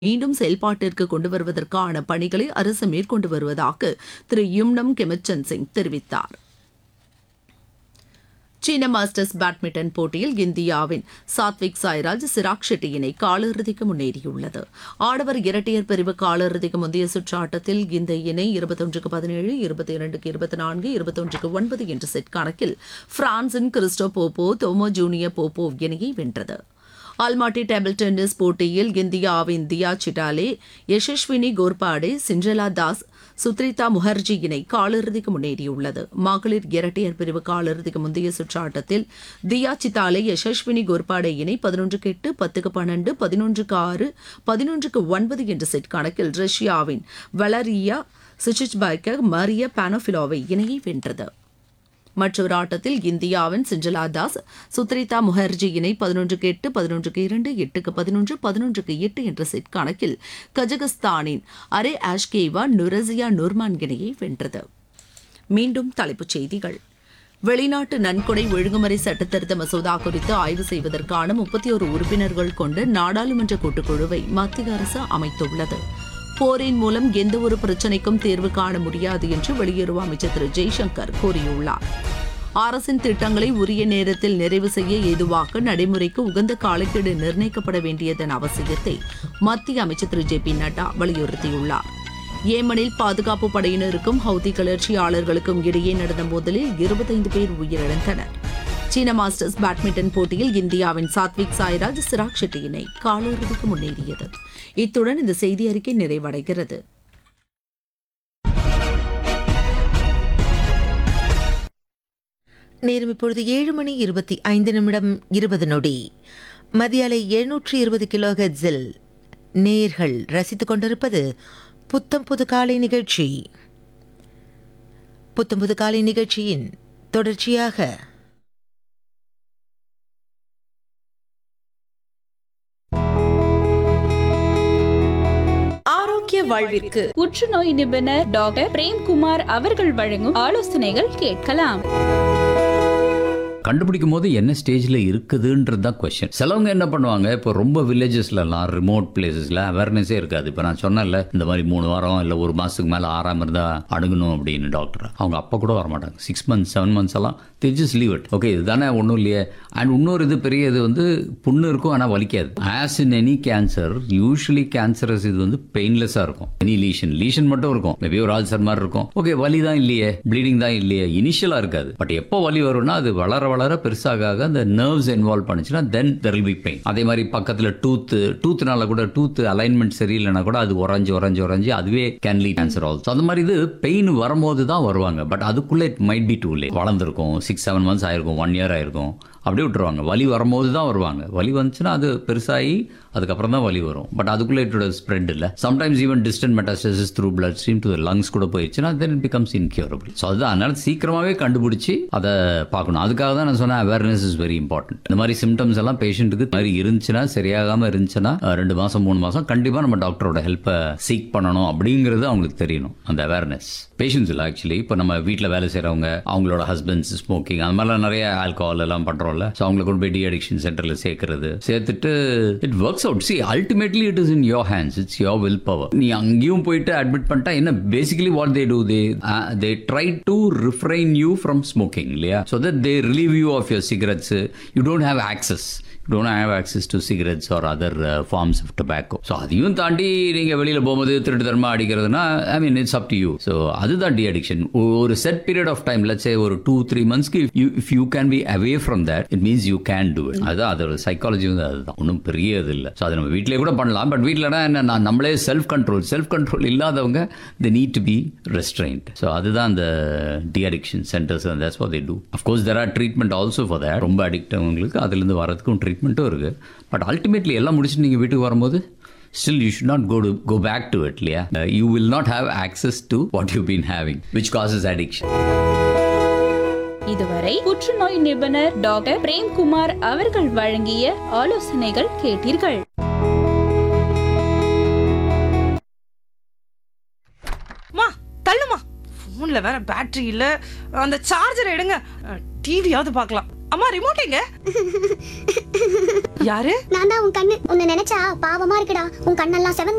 மீண்டும் செயல்பாட்டிற்கு கொண்டு வருவதற்கான பணிகளை அரசு மேற்கொண்டு வருவதாக திரு யும்னம் கெமிச்சந்த் சிங் தெரிவித்தார் சீன மாஸ்டர்ஸ் பேட்மிண்டன் போட்டியில் இந்தியாவின் சாத்விக் சாய்ராஜ் சிராக் ஷெட்டி இணை காலிறுதிக்கு முன்னேறியுள்ளது ஆடவர் இரட்டையர் பிரிவு காலிறுதிக்கு முந்தைய சுற்று ஆட்டத்தில் இந்த இணை இருபத்தொன்றுக்கு பதினேழு இருபத்தி இரண்டுக்கு இருபத்தி நான்கு இருபத்தொன்றுக்கு ஒன்பது என்ற செட் கணக்கில் பிரான்சின் கிறிஸ்டோ போப்போ தோமோ ஜூனியர் போப்போ இணையை வென்றது அல்மாட்டி டேபிள் டென்னிஸ் போட்டியில் இந்தியாவின் தியா சிட்டாலே யசஸ்வினி கோர்பாடே சிண்ட்ரலா தாஸ் சுத்ரிதா முகர்ஜி இணை காலிறுதிக்கு முன்னேறியுள்ளது மகளிர் இரட்டையர் பிரிவு காலிறுதிக்கு முந்தைய சுற்று ஆட்டத்தில் தியா சித்தாலே யசஸ்வினி கோர்பாடே இணை பதினொன்றுக்கு எட்டு பத்துக்கு பன்னெண்டு பதினொன்றுக்கு ஆறு பதினொன்றுக்கு ஒன்பது என்ற செட் கணக்கில் ரஷ்யாவின் வலரியா சுச்சிச்பைக்க மரிய பானோஃபிலோவை இணையை வென்றது மற்றொரு ஆட்டத்தில் இந்தியாவின் சிஞ்சலா தாஸ் சுத்ரிதா முகர்ஜி இணை பதினொன்றுக்கு எட்டு பதினொன்றுக்கு இரண்டு எட்டுக்கு பதினொன்று பதினொன்றுக்கு எட்டு என்ற செட் கணக்கில் கஜகஸ்தானின் அரே ஆஷ்கேவா நுரசியா நுர்மான் இணையை வென்றது மீண்டும் தலைப்புச் செய்திகள் வெளிநாட்டு நன்கொடை ஒழுங்குமுறை சட்டத்திருத்த மசோதா குறித்து ஆய்வு செய்வதற்கான முப்பத்தி ஒரு உறுப்பினர்கள் கொண்ட நாடாளுமன்ற கூட்டுக்குழுவை மத்திய அரசு அமைத்துள்ளது போரின் மூலம் எந்த ஒரு பிரச்சினைக்கும் தீர்வு காண முடியாது என்று வெளியுறவு அமைச்சர் திரு ஜெய்சங்கர் கூறியுள்ளார் அரசின் திட்டங்களை உரிய நேரத்தில் நிறைவு செய்ய ஏதுவாக நடைமுறைக்கு உகந்த காலக்கெடு நிர்ணயிக்கப்பட வேண்டியதன் அவசியத்தை மத்திய அமைச்சர் திரு ஜே பி நட்டா வலியுறுத்தியுள்ளார் ஏமனில் பாதுகாப்பு படையினருக்கும் ஹவுதி கிளர்ச்சியாளர்களுக்கும் இடையே நடந்த மோதலில் இருபத்தைந்து பேர் உயிரிழந்தனர் சீன மாஸ்டர்ஸ் பேட்மிண்டன் போட்டியில் இந்தியாவின் சாத்விக் சாய்ராஜ் சிராக் ஷெட்டி இணை காலிறுதிக்கு முன்னேறியது இத்துடன் இந்த செய்தி அறிக்கை நிறைவடைகிறது நேரம் இப்பொழுது ஏழு மணி இருபத்தி ஐந்து நிமிடம் இருபது நொடி மதியாலை எழுநூற்றி இருபது கிலோ ஹெட்ஸில் நேர்கள் ரசித்துக் கொண்டிருப்பது புத்தம் புது காலை நிகழ்ச்சி புத்தம் புது காலை நிகழ்ச்சியின் தொடர்ச்சியாக ஆரோக்கிய வாழ்விற்கு புற்றுநோய் நிபுணர் டாக்டர் பிரேம்குமார் அவர்கள் வழங்கும் ஆலோசனைகள் கேட்கலாம் கண்டுபிடிக்கும் போது என்ன ஸ்டேஜில் இருக்குதுன்றது தான் கொஸ்டின் சிலவங்க என்ன பண்ணுவாங்க இப்போ ரொம்ப வில்லேஜஸ்லலாம் ரிமோட் பிளேசஸில் அவேர்னஸே இருக்காது இப்போ நான் சொன்னேன்ல இந்த மாதிரி மூணு வாரம் இல்லை ஒரு மாதத்துக்கு மேலே ஆறாம இருந்தால் அணுகணும் அப்படின்னு டாக்டர் அவங்க அப்போ கூட வரமாட்டாங்க சிக்ஸ் மந்த்ஸ் செவன் மந்த்ஸ் எல்லாம் தெரிஞ்சஸ் லீவ் இட் ஓகே இதுதானே ஒன்றும் இல்லையே அண்ட் இன்னொரு இது பெரிய இது வந்து புண்ணு இருக்கும் ஆனால் வலிக்காது as in any cancer usually cancerous இது வந்து பெயின்லெஸ்ஸாக இருக்கும் எனி லீஷன் லீஷன் மட்டும் இருக்கும் மேபி ஒரு ஆல்சர் மாதிரி இருக்கும் ஓகே வலி தான் இல்லையே ப்ளீடிங் தான் இல்லையே இனிஷியலாக இருக்காது பட் எப்போ வலி வரும்னா அது வளர வளர பெருசாக ஆக அந்த நர்வ்ஸ் இன்வால்வ் பண்ணுச்சுன்னா then there will be pain அதே மாதிரி பக்கத்தில் டூத்து டூத்னால கூட டூத் அலைன்மெண்ட் சரியில்லைனா கூட அது உறைஞ்சு உறைஞ்சு உறைஞ்சு அதுவே கேன் லீட் கேன்சர் ஆல்சோ அந்த மாதிரி இது பெயின் வரும்போது தான் வருவாங்க பட் அதுக்குள்ளே it might be too late வளர்ந்துருக்கும் சிக்ஸ் செவன் மந்த்ஸ் ஆயிருக்கும் ஒன் இயர் ஆயிருக்கும் அப்படியே விட்டுருவாங்க வலி வரும்போது தான் வருவாங்க வலி வந்துச்சுன்னா அது பெருசாகி அதுக்கப்புறம் தான் வலி வரும் பட் அதுக்குள்ளே இட்டோட ஸ்ப்ரெட் இல்லை sometimes even distant metastasis through blood stream to lungs கூட போயிடுச்சுன்னா then it becomes incurable so அதுதான் அதனால சீக்கிரமாகவே கண்டுபிடிச்சி அதை பார்க்கணும் அதுக்காக தான் நான் சொன்னேன் அவேர்னஸ் இஸ் வெரி இம்பார்ட்டன்ட் இந்த மாதிரி சிம்டம்ஸ் எல்லாம் பேஷண்ட்டுக்கு மாதிரி இருந்துச்சுன்னா சரியாகாமல் இருந்துச்சுன்னா அஹ், ரெண்டு மாதம் மூணு மாதம் கண்டிப்பாக நம்ம டாக்டரோட ஹெல்ப்பை சீக் பண்ணணும் அப்படிங்கிறது அவங்களுக்கு தெரியணும் அந்த அவேர்னஸ் பேஷண்ட்ஸ் இல்லை ஆக்சுவலி இப்போ நம்ம வீட்டில் வேலை செய்கிறவங்க அவங்களோட ஹஸ்பண்ட்ஸ் ஸ்மோக்கிங் அந்த மாதிரிலாம் நிறைய ஆல்கஹால் எல்லாம் பண்ணுறோம்ல ஸோ அவங்களை கொண்டு போய் டி அடிக்ஷன் சென்டரில் சேர்க்கறது சேர்த்துட்டு it works out see ultimately it is in your hands it's your will power நீ அங்கேயும் போயிட்டு அட்மிட் பண்ணிட்டா என்ன basically what they do they they try to refrain you from smoking இல்லையா so that they relieve you of your cigarettes you don't have access don't have access to cigarettes or other forms of tobacco so அதையும் தாண்டி நீங்கள் வெளியில் போகும்போது திருட்டு தரமா அடிக்கிறதுனா I mean it's up to you so அதுதான் டி அடிக்ஷன் ஒரு set period of time let's say ஒரு டூ த்ரீ மந்த்ஸ்க்கு if you can be away from that it means you can do it அதுதான் அதோட சைக்காலஜி வந்து அதுதான் ஒன்றும் பெரிய இது இல்லை ஸோ அதை நம்ம வீட்டிலே கூட பண்ணலாம் பட் வீட்டிலனா என்ன நான் நம்மளே செல்ஃப் கண்ட்ரோல் செல்ஃப் கண்ட்ரோல் இல்லாதவங்க the need to be restrained so அதுதான் அந்த the addiction centres that's what they do of course there are treatment also for that ரொம்ப அடிக்ட் அவங்களுக்கு அதுலேருந்து வரதுக்கும் ட்ரீட்மெண்ட்டும் இருக்குது பட் அல்டிமேட்லி எல்லாம் முடிச்சுட்டு நீங்கள் வீட்டுக்கு வரும்போது still you should not go to go back to it இல்லையா Uh, you will not have access to what you've been having which causes addiction இதுவரை புற்றுநோய் நிபுணர் டாக்டர் பிரேம்குமார் அவர்கள் வழங்கிய ஆலோசனைகள் கேட்டீர்கள் மா தள்ளுமா போன்ல வேற பேட்டரி இல்ல அந்த சார்ஜர் எடுங்க டிவியாவது பார்க்கலாம் அம்மா ரிமோட் எங்க யாரு நான் தான் உன் கண்ணு உன்னை நினைச்சா பாவமா இருக்குடா உன் கண்ணெல்லாம் செவந்து